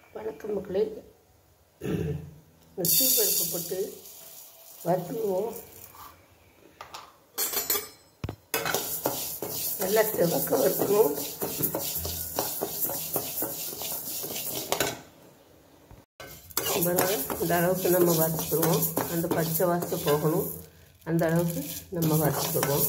வணக்கம் மக்களே இந்த சீப்பருப்பு போட்டு வறுத்துக்குவோம் நல்லா செவக்க வறுக்கணும் அப்புறம் இந்த அளவுக்கு நம்ம வறுத்துக்குருவோம் அந்த பச்சை வாசத்தை போகணும் அந்த அளவுக்கு நம்ம வறுத்துக்குருவோம்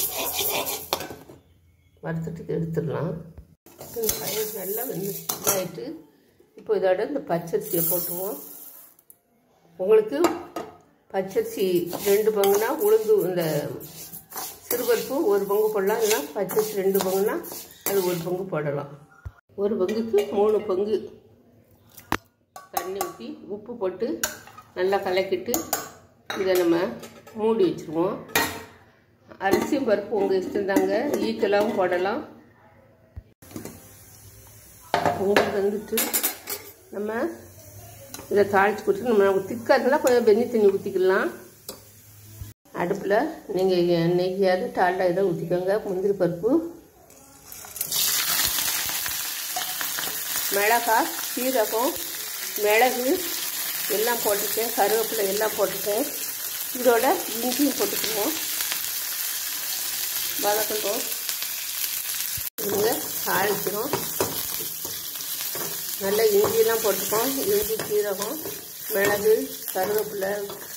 வறுத்துட்டு எடுத்துடலாம் இந்த பயிர் நல்லா வந்து இதாகிட்டு இப்போ இதோட இந்த பச்சரிசியை போட்டுருவோம் உங்களுக்கு பச்சரிசி ரெண்டு பங்குனா உளுந்து இந்த சிறுபருப்பு ஒரு பங்கு போடலாம் இல்லைனா பச்சரிசி ரெண்டு பங்குனா அது ஒரு பங்கு போடலாம் ஒரு பங்குக்கு மூணு பங்கு தண்ணி ஊற்றி உப்பு போட்டு நல்லா கலக்கிட்டு இதை நம்ம மூடி வச்சுருவோம் அரிசியும் பருப்பு உங்கள் இஷ்டம் தாங்க ஈக்கெல்லாம் போடலாம் உங்களுக்கு வந்துட்டு நம்ம இதை தாளித்து கொடுத்து நம்ம திக்காக இருந்தால் கொஞ்சம் வெந்நி தண்ணி ஊற்றிக்கலாம் அடுப்பில் நீங்கள் நெய்யாவது டால்டா இதை ஊற்றிக்கோங்க முந்திரி பருப்பு மிளகாய் சீரகம் மிளகு எல்லாம் போட்டுட்டேன் கருவேப்பிலை எல்லாம் போட்டுட்டேன் இதோட இஞ்சியும் போட்டுக்குவோம் வதக்கட்டும் இவங்க தாளிக்கிறோம் நல்ல இஞ்சிலாம் போட்டுக்கோம் இஞ்சி சீரகம் மிளகு கருவேப்பிலை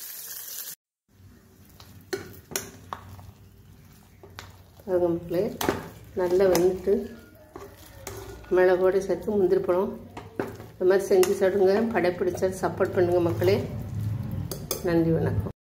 கருவேப்பிலை நல்லா வெந்துட்டு மிளகோடு சேர்த்து முந்திரி பழம் இந்த மாதிரி செஞ்சு சாப்பிடுங்க படைப்பிடிச்சா சப்போர்ட் பண்ணுங்கள் மக்களே நன்றி வணக்கம்